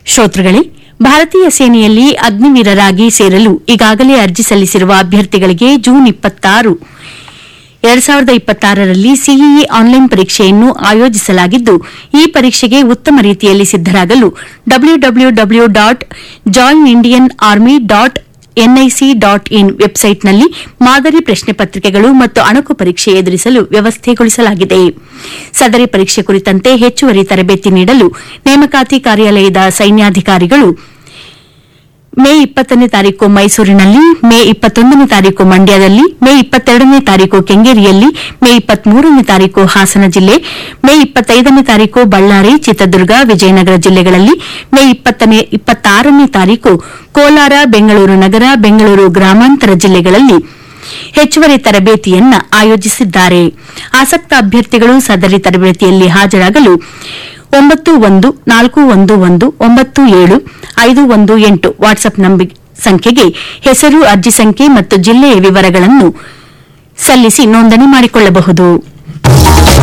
ಶ್ರೋತೃಗಳೇ ಭಾರತೀಯ ಸೇನೆಯಲ್ಲಿ ಅಗ್ನಿವೀರರಾಗಿ ಸೇರಲು ಈಗಾಗಲೇ ಅರ್ಜಿ ಸಲ್ಲಿಸಿರುವ ಅಭ್ಯರ್ಥಿಗಳಿಗೆ ಜೂನ್ ಇಪ್ಪತ್ತಾರು ಎರಡ್ ಸಾವಿರದ ಇಪ್ಪತ್ತಾರರಲ್ಲಿ ಸಿಇಇ ಆನ್ಲೈನ್ ಪರೀಕ್ಷೆಯನ್ನು ಆಯೋಜಿಸಲಾಗಿದ್ದು ಈ ಪರೀಕ್ಷೆಗೆ ಉತ್ತಮ ರೀತಿಯಲ್ಲಿ ಸಿದ್ದರಾಗಲು W W W dot join Indian army dot NIC dot in ವೆಬ್ಸೈಟ್ನಲ್ಲಿ ಮಾದರಿ ಪ್ರಶ್ನೆ ಪತ್ರಿಕೆಗಳು ಮತ್ತು ಅಣಕು ಪರೀಕ್ಷೆ ಎದುರಿಸಲು ವ್ಯವಸ್ಥೆಗೊಳಿಸಲಾಗಿದೆ ಸದರಿ ಪರೀಕ್ಷೆ ಕುರಿತಂತೆ ಹೆಚ್ಚುವರಿ ತರಬೇತಿ ನೀಡಲು ನೇಮಕಾತಿ ಕಾರ್ಯಾಲಯದ ಸೈನ್ಯಾಧಿಕಾರಿಗಳು ಮೇ ಇಪ್ಪತ್ತನೇ ತಾರೀಕು ಮೈಸೂರಿನಲ್ಲಿ ಮೇ ಇಪ್ಪತ್ತೊಂದನೇ ತಾರೀಕು ಮಂಡ್ಯದಲ್ಲಿ ಮೇ ಇಪ್ಪತ್ತೆರಡನೇ ತಾರೀಕು ಕೆಂಗೇರಿಯಲ್ಲಿ ಮೇ ಇಪ್ಪತ್ಮೂರನೇ ತಾರೀಕು ಹಾಸನ ಜಿಲ್ಲೆ ಮೇ ಇಪ್ಪತ್ತೈದನೇ ತಾರೀಕು ಬಳ್ಳಾರಿ ಚಿತ್ರದುರ್ಗ ವಿಜಯನಗರ ಜಿಲ್ಲೆಗಳಲ್ಲಿ ಮೇ ಇಪ್ಪತ್ತನೇ ಇಪ್ಪತ್ತಾರನೇ ತಾರೀಕು ಕೋಲಾರ ಬೆಂಗಳೂರು ನಗರ ಬೆಂಗಳೂರು ಗ್ರಾಮಾಂತರ ಜಿಲ್ಲೆಗಳಲ್ಲಿ ಹೆಚ್ಚುವರಿ ತರಬೇತಿಯನ್ನ ಆಯೋಜಿಸಿದ್ದಾರೆ ಆಸಕ್ತ ಅಭ್ಯರ್ಥಿಗಳು ಸದರಿ ತರಬೇತಿಯಲ್ಲಿ ಹಾಜರಾಗಲು ಒಂಬತ್ತು ಒಂದು ನಾಲ್ಕು ಒಂದು ಒಂದು ಒಂಬತ್ತು ಏಳು ಐದು ಒಂದು ಎಂಟು ವಾಟ್ಸ್ಆಪ್ ನಂಬಿ- ಸಂಖ್ಯೆಗೆ ಹೆಸರು ಅರ್ಜಿ ಸಂಖ್ಯೆ ಮತ್ತು ಜಿಲ್ಲೆಯ ವಿವರಗಳನ್ನು ಸಲ್ಲಿಸಿ ನೋಂದಣಿ ಮಾಡಿಕೊಳ್ಳಬಹುದು